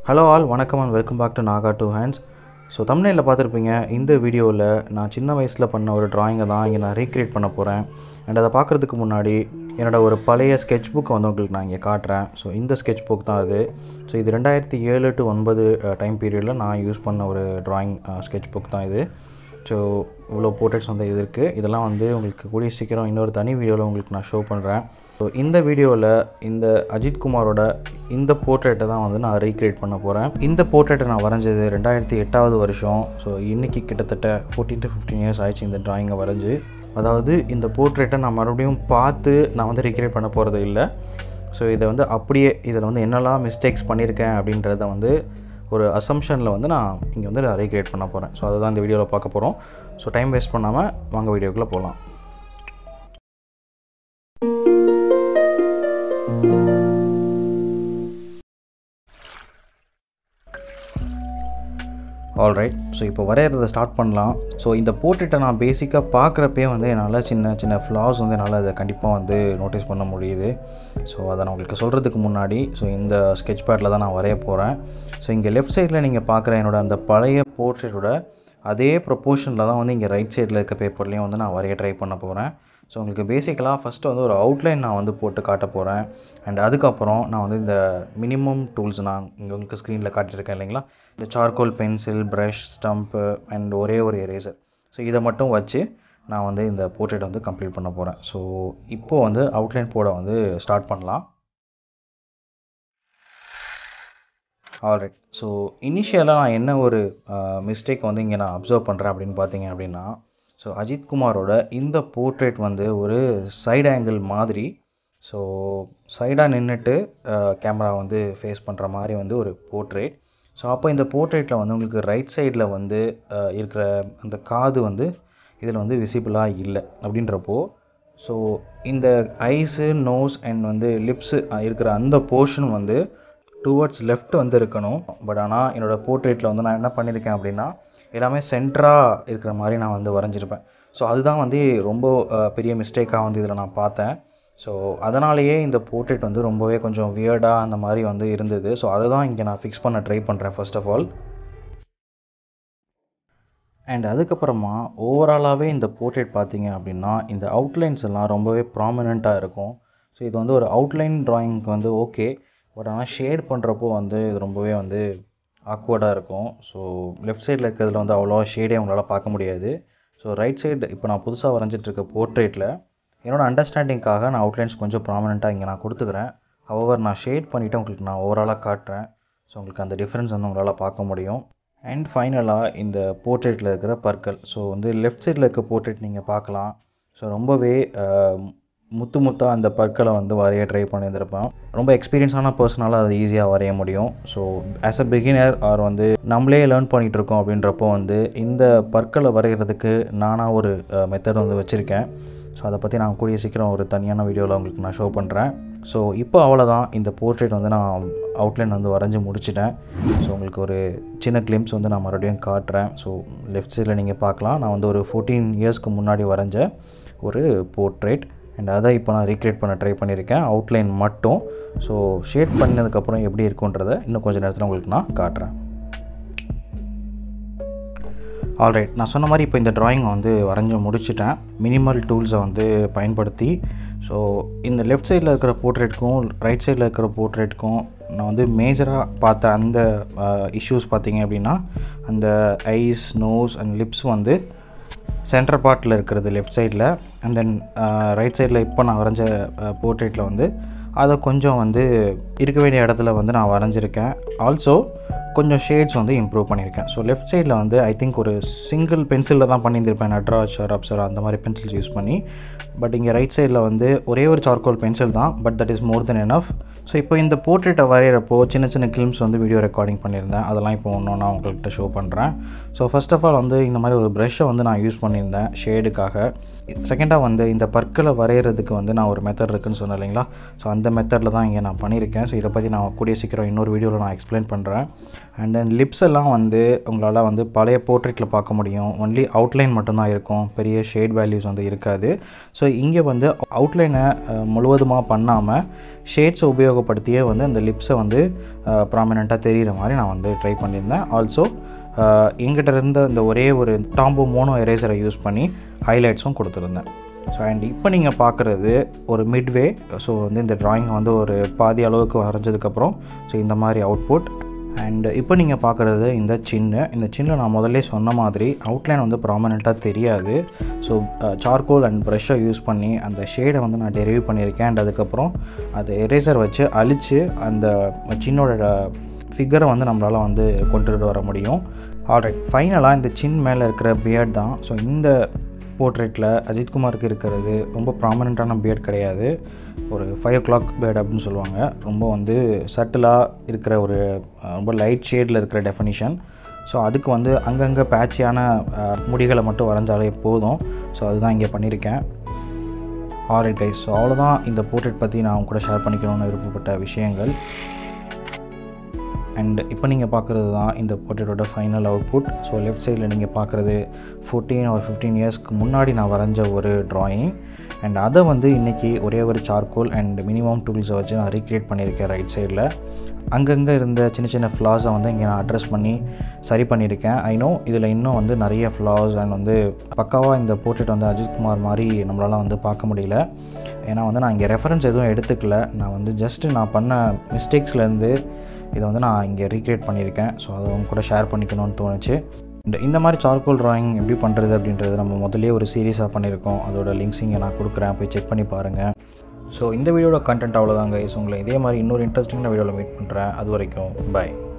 hello all வணக்கம் and welcome back to Naga two hands so தமிழில் பார்த்துருப்பீங்க இந்த வீடியோவில் நான் சின்ன வயசில் பண்ண ஒரு ட்ராயிங்கை தான் இங்கே நான் ரீக்ரியேட் பண்ண போகிறேன் அண்ட் அதை பார்க்குறதுக்கு முன்னாடி என்னோட ஒரு பழைய ஸ்கெட்ச் புக்கை வந்து உங்களுக்கு நான் இங்கே காட்டுறேன் ஸோ இந்த ஸ்கெட்ச் புக் தான் அது ஸோ இது ரெண்டாயிரத்தி ஏழு டு ஒன்பது டைம் பீரியடில் நான் யூஸ் பண்ண ஒரு ட்ராயிங் ஸ்கெட்ச் புக் தான் இது ஸோ இவ்வளோ போர்ட்ரேட்ஸ் வந்து இது இருக்குது இதெல்லாம் வந்து உங்களுக்கு கூடிய சீக்கிரம் இன்னொரு தனி வீடியோவில் உங்களுக்கு நான் ஷோ பண்ணுறேன் ஸோ இந்த வீடியோவில் இந்த அஜித் குமாரோட இந்த போர்ட்ரேட்டை தான் வந்து நான் ரீக்ரியேட் பண்ண போகிறேன் இந்த போர்ட்ரேட்டை நான் வரைஞ்சது ரெண்டாயிரத்தி எட்டாவது வருஷம் ஸோ இன்றைக்கி கிட்டத்தட்ட ஃபோர்டீன் டு ஃபிஃப்டீன் இயர்ஸ் ஆயிடுச்சு இந்த ட்ராயிங்கை வரைஞ்சி அதாவது இந்த போர்ட்ரேட்டை நான் மறுபடியும் பார்த்து நான் வந்து ரீக்ரியேட் பண்ண போகிறது இல்லை ஸோ இதை வந்து அப்படியே இதில் வந்து என்னெல்லாம் மிஸ்டேக்ஸ் பண்ணியிருக்கேன் அப்படின்றத வந்து ஒரு அசம்ஷனில் வந்து நான் இங்கே வந்து நான் ரீக்ரியேட் பண்ண போகிறேன் ஸோ அதுதான் இந்த வீடியோவில் பார்க்க போகிறோம் ஸோ டைம் வேஸ்ட் பண்ணாமல் வாங்க வீடியோக்குள்ளே போகலாம் ஆல்ரைட் ஸோ இப்போ வரைகிறத ஸ்டார்ட் பண்ணலாம் ஸோ இந்த போர்ட்ரேட்டை நான் பேசிக்காக பார்க்குறப்பே வந்து என்னால் சின்ன சின்ன ஃப்ளாஸ் வந்து என்னால் அதை கண்டிப்பாக வந்து நோட்டீஸ் பண்ண முடியுது ஸோ அதை நான் உங்களுக்கு சொல்கிறதுக்கு முன்னாடி ஸோ இந்த ஸ்கெட்ச் பேட்டில் தான் நான் வரைய போகிறேன் ஸோ இங்கே லெஃப்ட் சைடில் நீங்கள் பார்க்குற என்னோட அந்த பழைய போர்ட்ரேட்டோட அதே ப்ரொப்போர்ஷனில் தான் வந்து இங்கே ரைட் சைடில் இருக்க பேப்பர்லேயும் வந்து நான் வரைய ட்ரை பண்ண போகிறேன் ஸோ உங்களுக்கு பேசிக்கலாக ஃபஸ்ட்டு வந்து ஒரு அவுட்லைன் நான் வந்து போட்டு காட்ட போகிறேன் அண்ட் அதுக்கப்புறம் நான் வந்து இந்த மினிமம் டூல்ஸ் நான் இங்கே உங்களுக்கு ஸ்க்ரீனில் காட்டியிருக்கேன் இல்லைங்களா இந்த charcoal pencil brush stump and ஒரே ஒரு எரேசர் ஸோ இதை மட்டும் வச்சு நான் வந்து இந்த போர்ட்ரேட் வந்து கம்ப்ளீட் பண்ண போகிறேன் ஸோ இப்போது வந்து அவுட்லைன் போட வந்து ஸ்டார்ட் பண்ணலாம் ஆல்ரைட் ஸோ இனிஷியலாக நான் என்ன ஒரு மிஸ்டேக் வந்து இங்கே நான் அப்சர்வ் பண்ணுறேன் அப்படின்னு பார்த்தீங்க அப்படின்னா ஸோ அஜித் குமாரோட இந்த போர்ட்ரேட் வந்து ஒரு சைடு ஆங்கிள் மாதிரி ஸோ சைடாக நின்றுட்டு கேமரா வந்து ஃபேஸ் பண்ணுற மாதிரி வந்து ஒரு போர்ட்ரேட் ஸோ அப்போ இந்த போர்ட்ரேட்டில் வந்து உங்களுக்கு ரைட் சைடில் வந்து இருக்கிற அந்த காது வந்து இதில் வந்து விசிபிளாக இல்லை அப்படின்றப்போ ஸோ இந்த ஐஸு நோஸ் அண்ட் வந்து லிப்ஸு இருக்கிற அந்த போர்ஷன் வந்து டுவர்ட்ஸ் லெஃப்ட் வந்து இருக்கணும் பட் ஆனால் என்னோடய போர்ட்ரேட்டில் வந்து நான் என்ன பண்ணியிருக்கேன் அப்படின்னா எல்லாமே சென்டராக இருக்கிற மாதிரி நான் வந்து வரைஞ்சிருப்பேன் ஸோ அதுதான் வந்து ரொம்ப பெரிய மிஸ்டேக்காக வந்து இதில் நான் பார்த்தேன் ஸோ அதனாலேயே இந்த போர்ட்ரேட் வந்து ரொம்பவே கொஞ்சம் வியர்டாக அந்த மாதிரி வந்து இருந்தது ஸோ அதை தான் இங்கே நான் ஃபிக்ஸ் பண்ண ட்ரை பண்ணுறேன் ஃபர்ஸ்ட் ஆஃப் ஆல் அண்ட் அதுக்கப்புறமா ஓவராலாகவே இந்த போர்ட்ரேட் பார்த்தீங்க அப்படின்னா இந்த அவுட்லைன்ஸ் எல்லாம் ரொம்பவே ப்ராமினெண்ட்டாக இருக்கும் ஸோ இது வந்து ஒரு அவுட்லைன் ட்ராயிங்க்கு வந்து ஓகே பட் ஆனால் ஷேட் பண்ணுறப்போ வந்து இது ரொம்பவே வந்து ஆக்வர்டாக இருக்கும் ஸோ லெஃப்ட் சைடில் இருக்கிறதுல வந்து அவ்வளோவா ஷேடே உங்களால் பார்க்க முடியாது ஸோ ரைட் சைடு இப்போ நான் புதுசாக வரைஞ்சிட்ருக்க போர்ட்ரேட்டில் என்னோடய அண்டர்ஸ்டாண்டிங்காக நான் அவுட்லைன்ஸ் கொஞ்சம் ப்ராமினெண்ட்டாக இங்கே நான் கொடுத்துக்கிறேன் ஹவர் நான் ஷேட் பண்ணிவிட்டு உங்களுக்கு நான் ஓவராலாக காட்டுறேன் ஸோ உங்களுக்கு அந்த டிஃப்ரென்ஸ் வந்து உங்களால் பார்க்க முடியும் அண்ட் ஃபைனலாக இந்த போர்ட்ரேட்டில் இருக்கிற பற்கள் ஸோ வந்து லெஃப்ட் சைடில் இருக்க போர்ட்ரேட் நீங்கள் பார்க்கலாம் ஸோ ரொம்பவே முத்து முத்தாக அந்த பற்களை வந்து வரைய ட்ரை பண்ணியிருந்திருப்பேன் ரொம்ப எக்ஸ்பீரியன்ஸான பர்சனால் அதை ஈஸியாக வரைய முடியும் so as a beginner or வந்து நம்மளே லேர்ன் பண்ணிகிட்டு இருக்கோம் அப்படின்றப்போ வந்து இந்த பற்களை வரைகிறதுக்கு நானாக ஒரு மெத்தட் வந்து வச்சுருக்கேன் ஸோ அதை பற்றி நான் கூடிய சீக்கிரம் ஒரு தனியான வீடியோவில் உங்களுக்கு நான் ஷோ பண்ணுறேன் ஸோ இப்போ அவ்வளோதான் இந்த போர்ட்ரேட் வந்து நான் அவுட்லைன் வந்து வரைஞ்சி முடிச்சிட்டேன் ஸோ உங்களுக்கு ஒரு சின்ன கிளிம்ஸ் வந்து நான் மறுபடியும் காட்டுறேன் ஸோ லெஃப்ட் சைடில் நீங்கள் பார்க்கலாம் நான் வந்து ஒரு ஃபோர்டீன் இயர்ஸ்க்கு முன்னாடி வரைஞ்ச ஒரு போர்ட்ரேட் அண்ட் அதை இப்போ நான் ரீக்ரியேட் பண்ண ட்ரை பண்ணியிருக்கேன் அவுட்லைன் மட்டும் ஸோ ஷேட் பண்ணதுக்கப்புறம் எப்படி இருக்குன்றதை இன்னும் கொஞ்சம் நேரத்தில் உங்களுக்கு நான் காட்டுறேன் ஆல்ரைட் நான் சொன்ன மாதிரி இப்போ இந்த ட்ராயிங்கை வந்து வரைஞ்சி முடிச்சிட்டேன் மினிமல் டூல்ஸை வந்து பயன்படுத்தி ஸோ இந்த லெஃப்ட் சைடில் இருக்கிற போர்ட்ரேட்க்கும் ரைட் சைடில் இருக்கிற போர்ட்ரேட்க்கும் நான் வந்து மேஜராக பார்த்த அந்த இஷ்யூஸ் பார்த்தீங்க அப்படின்னா அந்த ஐஸ் நோஸ் அண்ட் லிப்ஸ் வந்து சென்டர் பார்ட்டில் இருக்கிறது லெஃப்ட் சைடில் அண்ட் தென் ரைட் சைடில் இப்போ நான் வரைஞ்ச போர்ட்ரேட்டில் வந்து அதை கொஞ்சம் வந்து இருக்க வேண்டிய இடத்துல வந்து நான் வரைஞ்சிருக்கேன் ஆல்சோ கொஞ்சம் ஷேட்ஸ் வந்து இம்ப்ரூவ் பண்ணியிருக்கேன் ஸோ லெஃப்ட் சைடில் வந்து ஐ திங்க் ஒரு சிங்கிள் பென்சிலில் தான் பண்ணியிருந்திருப்பேன் நட்ராஜ் அப்சர் அந்த மாதிரி பென்சில்ஸ் யூஸ் பண்ணி பட் இங்கே ரைட் சைடில் வந்து ஒரே ஒரு சார்கோல் பென்சில் தான் but that is more than enough so இப்போ இந்த போர்ட்ரேட்டை வரைகிறப்போ சின்ன சின்ன கிளிம்ஸ் வந்து வீடியோ ரெக்கார்டிங் பண்ணியிருந்தேன் அதெல்லாம் இப்போ ஒன்று நான் உங்கள்கிட்ட ஷோ பண்ணுறேன் ஸோ ஃபஸ்ட் ஆஃப் ஆல் வந்து இந்த மாதிரி ஒரு ப்ரஷ்ஷை வந்து நான் யூஸ் பண்ணியிருந்தேன் ஷேடுக்காக செகண்டாக வந்து இந்த பற்களை வரைகிறதுக்கு வந்து நான் ஒரு மெத்தட் இருக்குன்னு சொன்னேன் இல்லைங்களா ஸோ அந்த மெத்தடில் தான் இங்கே நான் பண்ணியிருக்கேன் ஸோ இதை பற்றி நான் கூடிய சீக்கிரம் இன்னொரு வீடியோவில் நான் எக்ஸ்பிளைன் பண்ணுறேன் அண்ட் தென் லிப்ஸ் எல்லாம் வந்து உங்களால் வந்து பழைய போர்ட்ரேட்டில் பார்க்க முடியும் ஒன்லி அவுட்லைன் மட்டும்தான் இருக்கும் பெரிய ஷேட் வேல்யூஸ் வந்து இருக்காது ஸோ இங்கே வந்து அவுட்லைனை முழுவதுமாக பண்ணாமல் ஷேட்ஸை உபயோகப்படுத்தியே வந்து அந்த லிப்ஸை வந்து ப்ராமினெண்ட்டாக தெரிகிற மாதிரி நான் வந்து ட்ரை பண்ணியிருந்தேன் ஆல்சோ எங்கிட்ட இருந்த இந்த ஒரே ஒரு டாம்போ மோனோ எரேசரை யூஸ் பண்ணி ஹைலைட்ஸும் கொடுத்துருந்தேன் ஸோ அண்ட் இப்போ நீங்கள் பார்க்குறது ஒரு மிட்வே ஸோ வந்து இந்த ட்ராயிங் வந்து ஒரு பாதி அளவுக்கு வரைஞ்சதுக்கப்புறம் ஸோ இந்த மாதிரி அவுட்புட் அண்ட் இப்போ நீங்கள் பார்க்குறது இந்த சின்ன இந்த சின்ன நான் முதல்ல சொன்ன மாதிரி அவுட்லைன் வந்து ப்ராமினெண்ட்டாக தெரியாது ஸோ சார்கோல் அண்ட் ப்ரஷ்ஷை யூஸ் பண்ணி அந்த ஷேடை வந்து நான் டெரிவ் பண்ணியிருக்கேன் அண்ட் அதுக்கப்புறம் அது எரேசர் வச்சு அழித்து அந்த சின்னோட ஃபிகரை வந்து நம்மளால் வந்து கொண்டுட்டு வர முடியும் ஆல்ரைட் ஃபைனலாக இந்த சின் மேலே இருக்கிற பியர்ட் தான் ஸோ இந்த போர்ட்ரேட்டில் அஜித்குமாருக்கு இருக்கிறது ரொம்ப ப்ராமினெண்ட்டான பியர்ட் கிடையாது ஒரு ஃபைவ் ஓ கிளாக் பியர்ட் அப்படின்னு சொல்லுவாங்க ரொம்ப வந்து சட்டிலாக இருக்கிற ஒரு ரொம்ப லைட் ஷேடில் இருக்கிற டெஃபனிஷன் ஸோ அதுக்கு வந்து அங்கங்கே பேட்சியான முடிகளை மட்டும் வரைஞ்சாலே போதும் ஸோ அதுதான் இங்கே பண்ணியிருக்கேன் ஆல்ரைட் கைஸ் ஸோ அவ்வளோதான் இந்த போர்ட்ரேட் பற்றி நான் கூட ஷேர் பண்ணிக்கணும்னு விருப்பப்பட்ட விஷயங்கள் அண்ட் இப்போ நீங்கள் பார்க்குறது தான் இந்த போர்ட்ரேட்டோட ஃபைனல் அவுட்புட் ஸோ லெஃப்ட் சைடில் நீங்கள் பார்க்குறது ஃபோர்டீன் ஒரு ஃபிஃப்டீன் இயர்ஸ்க்கு முன்னாடி நான் வரைஞ்ச ஒரு ட்ராயிங் அண்ட் அதை வந்து இன்றைக்கி ஒரே ஒரு சார்கோல் அண்ட் மினிமம் டூல்ஸை வச்சு நான் ரீக்ரியேட் பண்ணியிருக்கேன் ரைட் சைடில் அங்கங்கே இருந்த சின்ன சின்ன ஃப்ளாஸை வந்து இங்கே நான் அட்ரஸ் பண்ணி சரி பண்ணியிருக்கேன் ஐ நோ இதில் இன்னும் வந்து நிறைய ஃப்ளாஸ் அண்ட் வந்து பக்காவாக இந்த போர்ட்ரேட் வந்து அஜித்குமார் மாதிரி நம்மளால் வந்து பார்க்க முடியல ஏன்னா வந்து நான் இங்கே ரெஃபரன்ஸ் எதுவும் எடுத்துக்கல நான் வந்து ஜஸ்ட்டு நான் பண்ண மிஸ்டேக்ஸ்லேருந்து இதை வந்து நான் இங்கே ரீக்ரியேட் பண்ணியிருக்கேன் ஸோ அதை அவங்க கூட ஷேர் பண்ணிக்கணும்னு தோணுச்சு இந்த இந்த மாதிரி சார்கோல் ட்ராயிங் எப்படி பண்ணுறது அப்படின்றது நம்ம முதல்லே ஒரு சீரியஸாக பண்ணியிருக்கோம் அதோட லிங்க்ஸ் இங்கே நான் கொடுக்குறேன் போய் செக் பண்ணி பாருங்கள் ஸோ இந்த வீடியோட கண்டென்ட் அவ்வளோதாங்க ஸோ உங்களை இதே மாதிரி இன்னொரு இன்ட்ரெஸ்டிங்கான வீடியோவில் மீட் பண்ணுறேன் அது வரைக்கும் பாய்